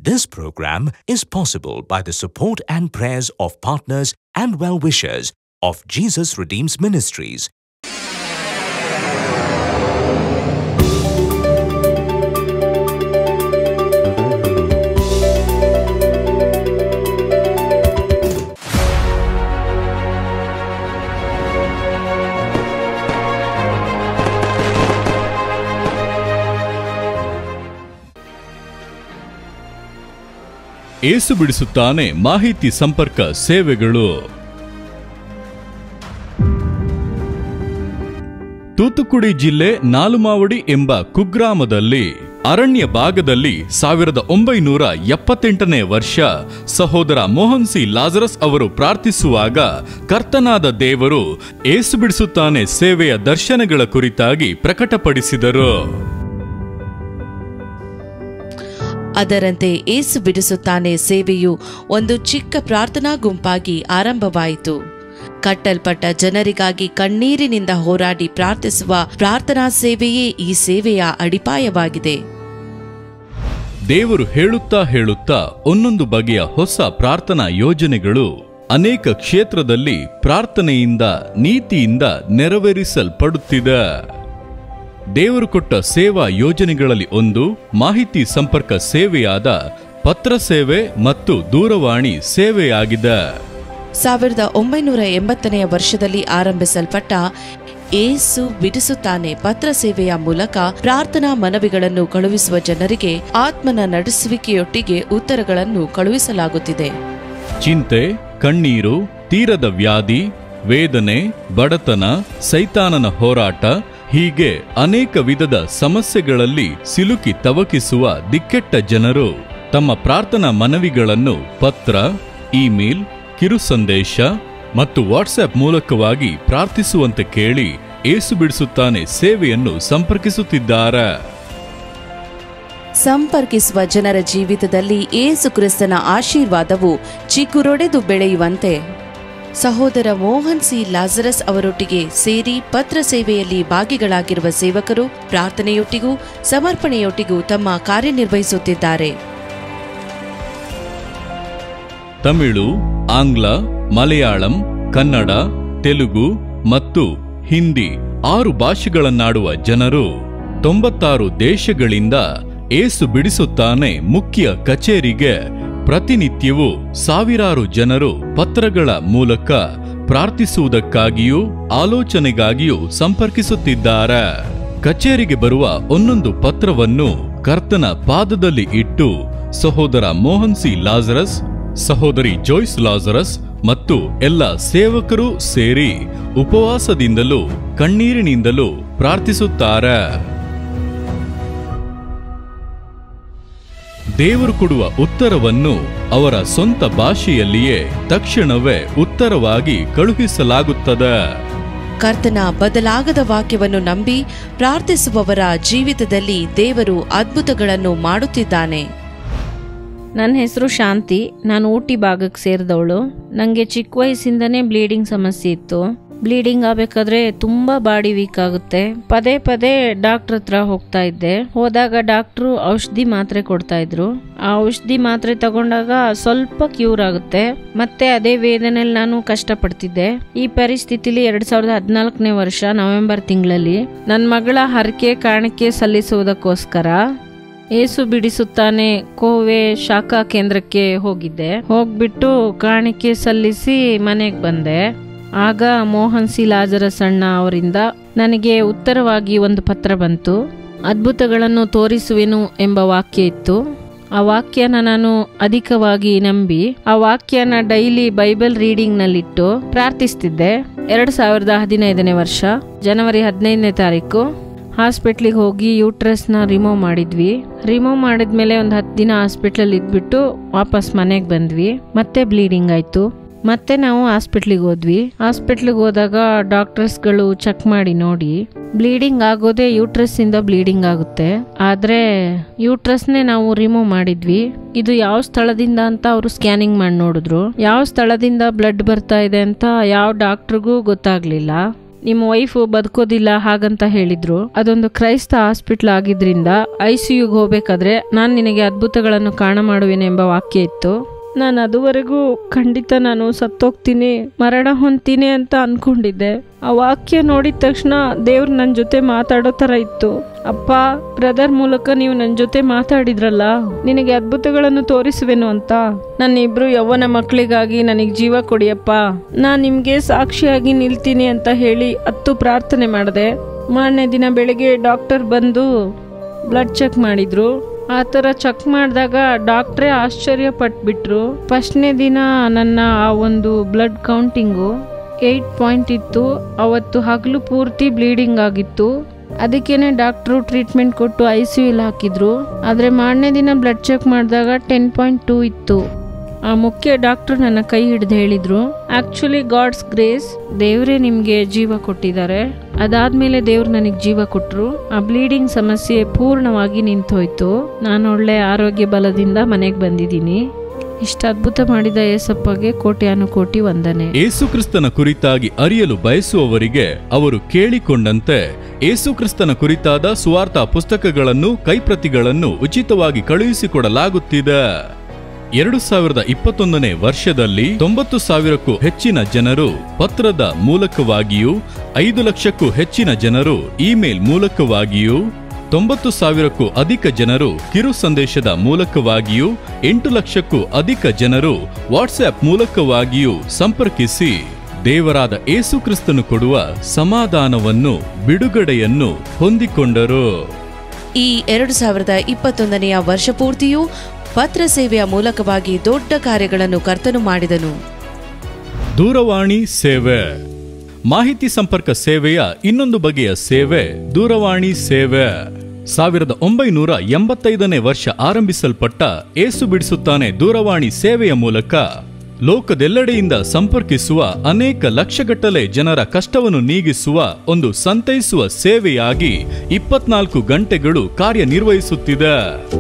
This program is possible by the support and prayers of partners and well wishers of Jesus Redeems Ministries. ಏಸು ಬಿಡಿಸುತ್ತಾನೆ ಮಾಹಿತಿ ಸಂಪರ್ಕ ಸೇವೆಗಳು ತೂತುಕುಡಿ ಜಿಲ್ಲೆ ನಾಲುಮಾವಡಿ ಎಂಬ ಕುಗ್ರಾಮದಲ್ಲಿ ಅರಣ್ಯ ಭಾಗದಲ್ಲಿ ಸಾವಿರದ ಒಂಬೈನೂರ ಎಪ್ಪತ್ತೆಂಟನೇ ವರ್ಷ ಸಹೋದರ ಮೋಹನ್ ಸಿ ಲಾಜರಸ್ ಅವರು ಪ್ರಾರ್ಥಿಸುವಾಗ ಕರ್ತನಾದ ದೇವರು ಏಸು ಬಿಡಿಸುತ್ತಾನೆ ಸೇವೆಯ ದರ್ಶನಗಳ ಕುರಿತಾಗಿ ಪ್ರಕಟಪಡಿಸಿದರು ಅದರಂತೆ ಏಸು ಬಿಡಿಸುತ್ತಾನೆ ಸೇವೆಯು ಒಂದು ಚಿಕ್ಕ ಪ್ರಾರ್ಥನಾ ಗುಂಪಾಗಿ ಆರಂಭವಾಯಿತು ಕಟ್ಟಲ್ಪಟ್ಟ ಜನರಿಗಾಗಿ ಕಣ್ಣೀರಿನಿಂದ ಹೋರಾಡಿ ಪ್ರಾರ್ಥಿಸುವ ಪ್ರಾರ್ಥನಾ ಸೇವೆಯೇ ಈ ಸೇವೆಯ ಅಡಿಪಾಯವಾಗಿದೆ ದೇವರು ಹೇಳುತ್ತಾ ಹೇಳುತ್ತಾ ಒಂದೊಂದು ಬಗೆಯ ಹೊಸ ಪ್ರಾರ್ಥನಾ ಯೋಜನೆಗಳು ಅನೇಕ ಕ್ಷೇತ್ರದಲ್ಲಿ ಪ್ರಾರ್ಥನೆಯಿಂದ ನೀತಿಯಿಂದ ನೆರವೇರಿಸಲ್ಪಡುತ್ತಿದೆ ದೇವರು ಕೊಟ್ಟ ಸೇವಾ ಯೋಜನೆಗಳಲ್ಲಿ ಒಂದು ಮಾಹಿತಿ ಸಂಪರ್ಕ ಸೇವೆಯಾದ ಪತ್ರ ಸೇವೆ ಮತ್ತು ದೂರವಾಣಿ ಸೇವೆಯಾಗಿದೆ ಸಾವಿರದ ಒಂಬೈನೂರ ಎಂಬತ್ತನೆಯ ವರ್ಷದಲ್ಲಿ ಆರಂಭಿಸಲ್ಪಟ್ಟ ಏಸು ಬಿಡಿಸುತ್ತಾನೆ ಪತ್ರ ಸೇವೆಯ ಮೂಲಕ ಪ್ರಾರ್ಥನಾ ಮನವಿಗಳನ್ನು ಕಳುಹಿಸುವ ಜನರಿಗೆ ಆತ್ಮನ ನಡೆಸುವಿಕೆಯೊಟ್ಟಿಗೆ ಉತ್ತರಗಳನ್ನು ಕಳುಹಿಸಲಾಗುತ್ತಿದೆ ಚಿಂತೆ ಕಣ್ಣೀರು ತೀರದ ವ್ಯಾಧಿ ವೇದನೆ ಬಡತನ ಸೈತಾನನ ಹೋರಾಟ ಹೀಗೆ ಅನೇಕ ವಿಧದ ಸಮಸ್ಯೆಗಳಲ್ಲಿ ಸಿಲುಕಿ ತವಕಿಸುವ ದಿಕ್ಕೆಟ್ಟ ಜನರು ತಮ್ಮ ಪ್ರಾರ್ಥನಾ ಮನವಿಗಳನ್ನು ಪತ್ರ ಇಮೇಲ್ ಕಿರು ಸಂದೇಶ ಮತ್ತು ವಾಟ್ಸ್ಆಪ್ ಮೂಲಕವಾಗಿ ಪ್ರಾರ್ಥಿಸುವಂತೆ ಕೇಳಿ ಏಸು ಬಿಡಿಸುತ್ತಾನೆ ಸೇವೆಯನ್ನು ಸಂಪರ್ಕಿಸುತ್ತಿದ್ದಾರೆ ಸಂಪರ್ಕಿಸುವ ಜನರ ಜೀವಿತದಲ್ಲಿ ಏಸು ಕ್ರಿಸ್ತನ ಆಶೀರ್ವಾದವು ಚಿಗುರೊಡೆದು ಬೆಳೆಯುವಂತೆ ಸಹೋದರ ಮೋಹನ್ ಸಿ ಲಾಜರಸ್ ಅವರೊಟ್ಟಿಗೆ ಸೇರಿ ಪತ್ರ ಸೇವೆಯಲ್ಲಿ ಭಾಗಿಗಳಾಗಿರುವ ಸೇವಕರು ಪ್ರಾರ್ಥನೆಯೊಟ್ಟಿಗೂ ಸಮರ್ಪಣೆಯೊಟ್ಟಿಗೂ ತಮ್ಮ ಕಾರ್ಯನಿರ್ವಹಿಸುತ್ತಿದ್ದಾರೆ ತಮಿಳು ಆಂಗ್ಲ ಮಲಯಾಳಂ ಕನ್ನಡ ತೆಲುಗು ಮತ್ತು ಹಿಂದಿ ಆರು ಭಾಷೆಗಳನ್ನಾಡುವ ಜನರು ತೊಂಬತ್ತಾರು ದೇಶಗಳಿಂದ ಏಸು ಬಿಡಿಸುತ್ತಾನೆ ಮುಖ್ಯ ಕಚೇರಿಗೆ ಪ್ರತಿನಿತ್ಯವೂ ಸಾವಿರಾರು ಜನರು ಪತ್ರಗಳ ಮೂಲಕ ಪ್ರಾರ್ಥಿಸುವುದಕ್ಕಾಗಿಯೂ ಆಲೋಚನೆಗಾಗಿಯೂ ಸಂಪರ್ಕಿಸುತ್ತಿದ್ದಾರೆ ಕಚೇರಿಗೆ ಬರುವ ಒಂದೊಂದು ಪತ್ರವನ್ನು ಕರ್ತನ ಪಾದದಲ್ಲಿ ಇಟ್ಟು ಸಹೋದರ ಮೋಹನ್ ಸಿ ಲಾಜರಸ್ ಸಹೋದರಿ ಜೋಯ್ಸ್ ಲಾಜರಸ್ ಮತ್ತು ಎಲ್ಲ ಸೇವಕರು ಸೇರಿ ಉಪವಾಸದಿಂದಲೂ ಕಣ್ಣೀರಿನಿಂದಲೂ ಪ್ರಾರ್ಥಿಸುತ್ತಾರೆ ದೇವರು ಕೊಡುವ ಉತ್ತರವನ್ನು ಅವರ ಸ್ವಂತ ಭಾಷೆಯಲ್ಲಿಯೇ ತಕ್ಷಣವೇ ಉತ್ತರವಾಗಿ ಕಳುಹಿಸಲಾಗುತ್ತದೆ ಕರ್ತನ ಬದಲಾಗದ ವಾಕ್ಯವನ್ನು ನಂಬಿ ಪ್ರಾರ್ಥಿಸುವವರ ಜೀವಿತದಲ್ಲಿ ದೇವರು ಅದ್ಭುತಗಳನ್ನು ಮಾಡುತ್ತಿದ್ದಾನೆ ನನ್ನ ಹೆಸರು ಶಾಂತಿ ನಾನು ಊಟಿ ಭಾಗಕ್ಕೆ ಸೇರಿದವಳು ನನಗೆ ಚಿಕ್ಕ ವಯಸ್ಸಿಂದನೇ ಬ್ಲೀಡಿಂಗ್ ಸಮಸ್ಯೆ ಇತ್ತು ಬ್ಲೀಡಿಂಗ್ ಆಗಬೇಕಾದ್ರೆ ತುಂಬ ಬಾಡಿ ವೀಕ್ ಆಗುತ್ತೆ ಪದೇ ಪದೇ ಡಾಕ್ಟ್ರ್ ಹತ್ರ ಹೋಗ್ತಾ ಇದ್ದೆ ಹೋದಾಗ ಡಾಕ್ಟ್ರು ಔಷಧಿ ಮಾತ್ರೆ ಕೊಡ್ತಾ ಇದ್ರು ಆ ಔಷಧಿ ಮಾತ್ರೆ ತಗೊಂಡಾಗ ಸ್ವಲ್ಪ ಕ್ಯೂರ್ ಆಗುತ್ತೆ ಮತ್ತೆ ಅದೇ ವೇದನೆಯಲ್ಲಿ ನಾನು ಕಷ್ಟಪಡ್ತಿದ್ದೆ ಈ ಪರಿಸ್ಥಿತಿಲಿ ಎರಡ್ ಸಾವಿರದ ಹದಿನಾಲ್ಕನೇ ವರ್ಷ ನವೆಂಬರ್ ತಿಂಗಳಲ್ಲಿ ನನ್ನ ಮಗಳ ಹರಕೆ ಕಾಣಿಕೆ ಸಲ್ಲಿಸುವುದಕ್ಕೋಸ್ಕರ ಏಸು ಬಿಡಿಸುತ್ತಾನೆ ಕೋವೆ ಶಾಖಾ ಕೇಂದ್ರಕ್ಕೆ ಹೋಗಿದ್ದೆ ಹೋಗ್ಬಿಟ್ಟು ಕಾಣಿಕೆ ಸಲ್ಲಿಸಿ ಮನೆಗೆ ಬಂದೆ ಆಗ ಮೋಹನ್ ಸಿ ಲಾಜರಸ್ ಅಣ್ಣ ಅವರಿಂದ ನನಗೆ ಉತ್ತರವಾಗಿ ಒಂದು ಪತ್ರ ಬಂತು ಅದ್ಭುತಗಳನ್ನು ತೋರಿಸುವೆನು ಎಂಬ ವಾಕ್ಯ ಇತ್ತು ಆ ವಾಕ್ಯನ ನಾನು ಅಧಿಕವಾಗಿ ನಂಬಿ ಆ ವಾಕ್ಯನ ಡೈಲಿ ಬೈಬಲ್ ರೀಡಿಂಗ್ನಲ್ಲಿಟ್ಟು ಪ್ರಾರ್ಥಿಸ್ತಿದ್ದೆ ಎರಡು ಸಾವಿರದ ಹದಿನೈದನೇ ವರ್ಷ ಜನವರಿ ಹದಿನೈದನೇ ತಾರೀಕು ಹಾಸ್ಪಿಟ್ಲಿಗೆ ಹೋಗಿ ಯೂಟ್ರಸ್ನ ರಿಮೂವ್ ಮಾಡಿದ್ವಿ ರಿಮೂವ್ ಮಾಡಿದ್ಮೇಲೆ ಒಂದು ಹತ್ತು ದಿನ ಹಾಸ್ಪಿಟ್ಲಲ್ಲಿ ಇದ್ಬಿಟ್ಟು ವಾಪಸ್ ಮನೆಗೆ ಬಂದ್ವಿ ಮತ್ತೆ ಬ್ಲೀಡಿಂಗ್ ಆಯಿತು ಮತ್ತೆ ನಾವು ಹಾಸ್ಪಿಟ್ಲಿಗೆ ಹೋದ್ವಿ ಹಾಸ್ಪಿಟ್ಲಿಗೆ ಹೋದಾಗ ಡಾಕ್ಟರ್ಸ್ಗಳು ಚೆಕ್ ಮಾಡಿ ನೋಡಿ ಬ್ಲೀಡಿಂಗ್ ಆಗೋದೇ ಯೂಟ್ರಸ್ ಇಂದ ಬ್ಲೀಡಿಂಗ್ ಆಗುತ್ತೆ ಆದ್ರೆ ಯೂಟ್ರಸ್ನೇ ನಾವು ರಿಮೂವ್ ಮಾಡಿದ್ವಿ ಇದು ಯಾವ ಸ್ಥಳದಿಂದ ಅಂತ ಅವರು ಸ್ಕ್ಯಾನಿಂಗ್ ಮಾಡಿ ನೋಡಿದ್ರು ಯಾವ ಸ್ಥಳದಿಂದ ಬ್ಲಡ್ ಬರ್ತಾ ಇದೆ ಅಂತ ಯಾವ ಡಾಕ್ಟ್ರಿಗೂ ಗೊತ್ತಾಗ್ಲಿಲ್ಲ ನಿಮ್ಮ ವೈಫು ಬದುಕೋದಿಲ್ಲ ಹಾಗಂತ ಹೇಳಿದ್ರು ಅದೊಂದು ಕ್ರೈಸ್ತ ಹಾಸ್ಪಿಟ್ಲ್ ಆಗಿದ್ರಿಂದ ಐ ಸಿ ಯುಗೆ ಹೋಗ್ಬೇಕಾದ್ರೆ ನಾನು ನಿನಗೆ ಅದ್ಭುತಗಳನ್ನು ಕಾಣ ಮಾಡುವೆನೆಂಬ ವಾಕ್ಯ ಇತ್ತು ನಾನು ಅದುವರೆಗೂ ಖಂಡಿತ ನಾನು ಸತ್ತೋಗ್ತೀನಿ ಮರಣ ಹೊಂತೀನಿ ಅಂತ ಅನ್ಕೊಂಡಿದ್ದೆ ಆ ವಾಕ್ಯ ನೋಡಿದ ತಕ್ಷಣ ದೇವ್ರು ನನ್ನ ಜೊತೆ ಮಾತಾಡೋ ಥರ ಇತ್ತು ಅಪ್ಪ ಬ್ರದರ್ ಮೂಲಕ ನೀವು ನನ್ನ ಜೊತೆ ಮಾತಾಡಿದ್ರಲ್ಲ ನಿನಗೆ ಅದ್ಭುತಗಳನ್ನು ತೋರಿಸುವೆನು ಅಂತ ನನ್ನ ಇಬ್ರು ಯೌವನ ಮಕ್ಕಳಿಗಾಗಿ ನನಗೆ ಜೀವ ಕೊಡಿಯಪ್ಪ ನಾನು ನಿಮಗೆ ಸಾಕ್ಷಿಯಾಗಿ ನಿಲ್ತೀನಿ ಅಂತ ಹೇಳಿ ಹತ್ತು ಪ್ರಾರ್ಥನೆ ಮಾಡಿದೆ ಮಾರನೇ ದಿನ ಬೆಳಿಗ್ಗೆ ಡಾಕ್ಟರ್ ಬಂದು ಬ್ಲಡ್ ಚೆಕ್ ಮಾಡಿದ್ರು ಆ ಥರ ಚೆಕ್ ಮಾಡಿದಾಗ ಡಾಕ್ಟ್ರೇ ಆಶ್ಚರ್ಯ ಪಟ್ಬಿಟ್ರು ಫಸ್ಟ್ನೇ ದಿನ ನನ್ನ ಆ ಒಂದು ಬ್ಲಡ್ ಕೌಂಟಿಂಗು ಏಯ್ಟ್ ಪಾಯಿಂಟ್ ಇತ್ತು ಅವತ್ತು ಹಗಲು ಪೂರ್ತಿ ಬ್ಲೀಡಿಂಗ್ ಆಗಿತ್ತು ಅದಕ್ಕೇನೆ ಡಾಕ್ಟ್ರು ಟ್ರೀಟ್ಮೆಂಟ್ ಕೊಟ್ಟು ಐ ಸಿ ಯುಲ್ ಹಾಕಿದ್ರು ಆದರೆ ಮಾರನೇ ದಿನ ಬ್ಲಡ್ ಚೆಕ್ ಮಾಡಿದಾಗ ಟೆನ್ ಪಾಯಿಂಟ್ ಟೂ ಇತ್ತು ಆ ಮುಖ್ಯ ಡಾಕ್ಟರ್ ನನ್ನ ಕೈ ಹಿಡಿದು ಹೇಳಿದ್ರು ಆಕ್ಚುಲಿ ಗಾಡ್ಸ್ ಗ್ರೇಸ್ ದೇವರೇ ನಿಮಗೆ ಜೀವ ಕೊಟ್ಟಿದ್ದಾರೆ ಅದಾದ್ಮೇಲೆ ದೇವ್ರು ನನಗೆ ಜೀವ ಕೊಟ್ಟರು ಆ ಬ್ಲೀಡಿಂಗ್ ಸಮಸ್ಯೆ ಪೂರ್ಣವಾಗಿ ನಿಂತೋಯ್ತು ನಾನು ಒಳ್ಳೆ ಆರೋಗ್ಯ ಬಲದಿಂದ ಮನೆಗೆ ಬಂದಿದ್ದೀನಿ ಇಷ್ಟು ಅದ್ಭುತ ಮಾಡಿದ ಏಸಪ್ಪಗೆ ಕೋಟ್ಯಾನುಕೋಟಿ ವಂದನೆ ಏಸುಕ್ರಿಸ್ತನ ಕುರಿತಾಗಿ ಅರಿಯಲು ಬಯಸುವವರಿಗೆ ಅವರು ಕೇಳಿಕೊಂಡಂತೆ ಏಸುಕ್ರಿಸ್ತನ ಕುರಿತಾದ ಸುವಾರ್ಥ ಪುಸ್ತಕಗಳನ್ನು ಕೈಪ್ರತಿಗಳನ್ನು ಉಚಿತವಾಗಿ ಕಳುಹಿಸಿಕೊಡಲಾಗುತ್ತಿದೆ ಎರಡು ಸಾವಿರದ ಇಪ್ಪತ್ತೊಂದನೇ ವರ್ಷದಲ್ಲಿ ತೊಂಬತ್ತು ಸಾವಿರಕ್ಕೂ ಹೆಚ್ಚಿನ ಜನರು ಪತ್ರದ ಮೂಲಕವಾಗಿಯೂ ಐದು ಲಕ್ಷಕ್ಕೂ ಹೆಚ್ಚಿನ ಜನರು ಇಮೇಲ್ ಮೂಲಕವಾಗಿಯೂ ತೊಂಬತ್ತು ಸಾವಿರಕ್ಕೂ ಅಧಿಕ ಜನರು ಕಿರು ಸಂದೇಶದ ಮೂಲಕವಾಗಿಯೂ ಎಂಟು ಲಕ್ಷಕ್ಕೂ ಅಧಿಕ ಜನರು ವಾಟ್ಸ್ಆಪ್ ಮೂಲಕವಾಗಿಯೂ ಸಂಪರ್ಕಿಸಿ ದೇವರಾದ ಏಸುಕ್ರಿಸ್ತನು ಕೊಡುವ ಸಮಾಧಾನವನ್ನು ಬಿಡುಗಡೆಯನ್ನು ಹೊಂದಿಕೊಂಡರು ಈ ಎರಡು ಸಾವಿರದ ಇಪ್ಪತ್ತೊಂದನೆಯ ವರ್ಷ ಪೂರ್ತಿಯೂ ಪತ್ರ ಸೇವೆಯ ಮೂಲಕವಾಗಿ ದೊಡ್ಡ ಕಾರ್ಯಗಳನ್ನು ಕರ್ತನು ಮಾಡಿದನು ದೂರವಾಣಿ ಸೇವೆ ಮಾಹಿತಿ ಸಂಪರ್ಕ ಸೇವೆಯ ಇನ್ನೊಂದು ಬಗೆಯ ಸೇವೆ ದೂರವಾಣಿ ಸೇವೆ ಸಾವಿರದ ಒಂಬೈನೂರ ಎಂಬತ್ತೈದನೇ ವರ್ಷ ಆರಂಭಿಸಲ್ಪಟ್ಟ ಏಸು ಬಿಡಿಸುತ್ತಾನೆ ದೂರವಾಣಿ ಸೇವೆಯ ಮೂಲಕ ಲೋಕದೆಲ್ಲೆಡೆಯಿಂದ ಸಂಪರ್ಕಿಸುವ ಅನೇಕ ಲಕ್ಷಗಟ್ಟಲೆ ಜನರ ಕಷ್ಟವನ್ನು ನೀಗಿಸುವ ಒಂದು ಸಂತೈಸುವ ಸೇವೆಯಾಗಿ ಇಪ್ಪತ್ನಾಲ್ಕು ಗಂಟೆಗಳು ಕಾರ್ಯನಿರ್ವಹಿಸುತ್ತಿದೆ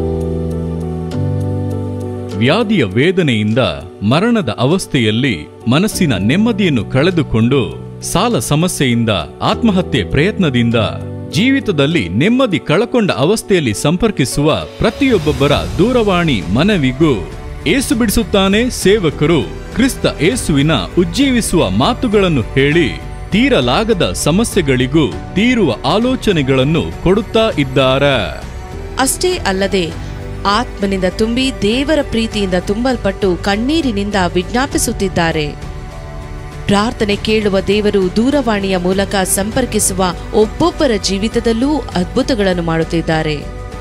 ವ್ಯಾಧಿಯ ವೇದನೆಯಿಂದ ಮರಣದ ಅವಸ್ಥೆಯಲ್ಲಿ ಮನಸ್ಸಿನ ನೆಮ್ಮದಿಯನ್ನು ಕಳೆದುಕೊಂಡು ಸಾಲ ಸಮಸ್ಯೆಯಿಂದ ಆತ್ಮಹತ್ಯೆ ಪ್ರಯತ್ನದಿಂದ ಜೀವಿತದಲ್ಲಿ ನೆಮ್ಮದಿ ಕಳಕೊಂಡ ಅವಸ್ಥೆಯಲ್ಲಿ ಸಂಪರ್ಕಿಸುವ ಪ್ರತಿಯೊಬ್ಬೊಬ್ಬರ ದೂರವಾಣಿ ಮನವಿಗೂ ಏಸು ಬಿಡಿಸುತ್ತಾನೆ ಸೇವಕರು ಕ್ರಿಸ್ತ ಏಸುವಿನ ಉಜ್ಜೀವಿಸುವ ಮಾತುಗಳನ್ನು ಹೇಳಿ ತೀರಲಾಗದ ಸಮಸ್ಯೆಗಳಿಗೂ ತೀರುವ ಆಲೋಚನೆಗಳನ್ನು ಕೊಡುತ್ತಾ ಇದ್ದಾರೆ ಅಷ್ಟೇ ಅಲ್ಲದೆ ಆತ್ಮನಿಂದ ತುಂಬಿ ದೇವರ ಪ್ರೀತಿಯಿಂದ ತುಂಬಲ್ಪಟ್ಟು ಕಣ್ಣೀರಿನಿಂದ ವಿಜ್ಞಾಪಿಸುತ್ತಿದ್ದಾರೆ ಪ್ರಾರ್ಥನೆ ಕೇಳುವ ದೇವರು ದೂರವಾಣಿಯ ಮೂಲಕ ಸಂಪರ್ಕಿಸುವ ಒಬ್ಬೊಬ್ಬರ ಜೀವಿತದಲ್ಲೂ ಅದ್ಭುತಗಳನ್ನು ಮಾಡುತ್ತಿದ್ದಾರೆ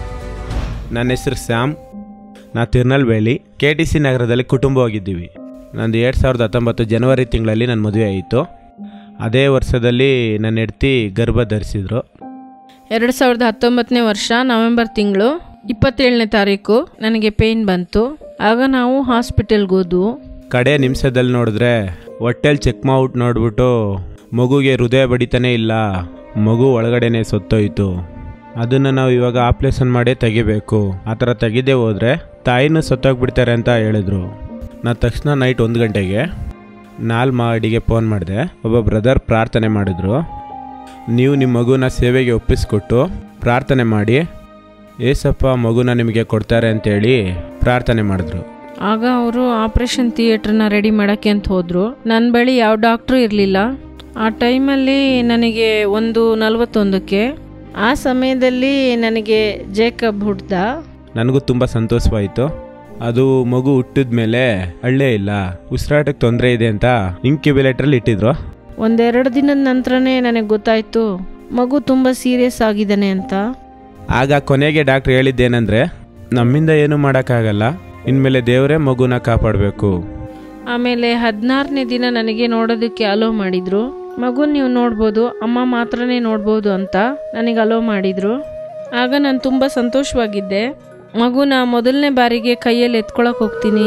ನನ್ನ ಹೆಸರು ಸ್ಯಾಮ್ ನಾ ತಿರುನಲ್ವೇಲಿ ಕೆ ಟಿ ಸಿ ನಗರದಲ್ಲಿ ಕುಟುಂಬ ಹೋಗಿದ್ದೀವಿ ನಂದು ಎರಡು ಸಾವಿರದ ಹತ್ತೊಂಬತ್ತು ಜನವರಿ ತಿಂಗಳಲ್ಲಿ ನನ್ನ ಮದುವೆ ಆಯಿತು ಅದೇ ವರ್ಷದಲ್ಲಿ ನನ್ನ ಹೆಂಡ್ತಿ ಗರ್ಭ ಧರಿಸಿದ್ರು ಎರಡು ಸಾವಿರದ ಹತ್ತೊಂಬತ್ತನೇ ವರ್ಷ ನವೆಂಬರ್ ತಿಂಗಳು ಇಪ್ಪತ್ತೇಳನೇ ತಾರೀಕು ನನಗೆ ಪೇಯ್ನ್ ಬಂತು ಆಗ ನಾವು ಹಾಸ್ಪಿಟಲ್ಗೆ ಹೋದ್ವು ಕಡೆ ನಿಮಿಷದಲ್ಲಿ ನೋಡಿದ್ರೆ ಹೊಟ್ಟೆಲ್ ಚೆಕ್ ಮಾಡ್ಬಿಟ್ಟು ನೋಡ್ಬಿಟ್ಟು ಮಗುಗೆ ಹೃದಯ ಬಡಿತಾನೇ ಇಲ್ಲ ಮಗು ಒಳಗಡೆನೆ ಸತ್ತೋಯ್ತು ಅದನ್ನು ನಾವು ಇವಾಗ ಆಪ್ರೇಷನ್ ಮಾಡೇ ತೆಗಿಬೇಕು ಆ ಥರ ತೆಗಿದೇ ಹೋದರೆ ತಾಯಿನೂ ಸತ್ತೋಗ್ಬಿಡ್ತಾರೆ ಅಂತ ಹೇಳಿದ್ರು ನಾನು ತಕ್ಷಣ ನೈಟ್ ಒಂದು ಗಂಟೆಗೆ ನಾಲ್ ಮಾಡಿಗೆ ಫೋನ್ ಮಾಡಿದೆ ಒಬ್ಬ ಬ್ರದರ್ ಪ್ರಾರ್ಥನೆ ಮಾಡಿದ್ರು ನೀವು ನಿಮ್ಮ ಮಗುನ ಸೇವೆಗೆ ಒಪ್ಪಿಸ್ಕೊಟ್ಟು ಪ್ರಾರ್ಥನೆ ಮಾಡಿ ಏಸಪ್ಪ ಮಗುನ ನಿಮಗೆ ಕೊಡ್ತಾರೆ ಅಂತೇಳಿ ಪ್ರಾರ್ಥನೆ ಮಾಡಿದ್ರು ಆಗ ಅವರು ಆಪರೇಷನ್ ಥಿಯೇಟ್ರನ್ನ ರೆಡಿ ಮಾಡೋಕ್ಕೆ ಅಂತ ಹೋದರು ನನ್ನ ಬಳಿ ಯಾವ ಡಾಕ್ಟ್ರು ಇರಲಿಲ್ಲ ಆ ಟೈಮಲ್ಲಿ ನನಗೆ ಒಂದು ನಲವತ್ತೊಂದಕ್ಕೆ ಆ ಸಮಯದಲ್ಲಿ ನನಗೆ ಜೇಕಬ್ ಹುಡ್ದ ನನಗೂ ತುಂಬ ಸಂತೋಷವಾಯಿತು ಅದು ಮಗು ಹುಟ್ಟಿದ ಮೇಲೆ ಹಳ್ಳೇ ಇಲ್ಲ ಉಸಿರಾಟಕ್ಕೆ ತೊಂದರೆ ಇದೆ ಅಂತ ಇಂಕ್ಯುಬೇಲೇಟ್ರಲ್ಲಿ ಇಟ್ಟಿದ್ರು ಒಂದೆರಡು ದಿನದ ನಂತರನೇ ನನಗೆ ಗೊತ್ತಾಯಿತು ಮಗು ತುಂಬ ಸೀರಿಯಸ್ ಆಗಿದ್ದಾನೆ ಅಂತ ಆಗ ಕೊನೆಗೆ ಡಾಕ್ಟ್ರ್ ಹೇಳಿದ್ದೇನೆಂದರೆ ನಮ್ಮಿಂದ ಏನೂ ಮಾಡೋಕ್ಕಾಗಲ್ಲ ಇನ್ಮೇಲೆ ದೇವರೇ ಮಗುನ ಕಾಪಾಡಬೇಕು ಆಮೇಲೆ ಹದಿನಾರನೇ ದಿನ ನನಗೆ ನೋಡೋದಕ್ಕೆ ಅಲೋ ಮಾಡಿದ್ರು ಮಗು ನೀವು ನೋಡ್ಬೋದು ಅಮ್ಮ ಮಾತ್ರನೇ ನೋಡ್ಬೋದು ಅಂತ ನನಗೆ ಅಲೋ ಮಾಡಿದ್ರು ಆಗ ನಾನು ತುಂಬ ಸಂತೋಷವಾಗಿದ್ದೆ ಮಗುನ ಮೊದಲನೇ ಬಾರಿಗೆ ಕೈಯಲ್ಲಿ ಎತ್ಕೊಳಕ್ ಹೋಗ್ತೀನಿ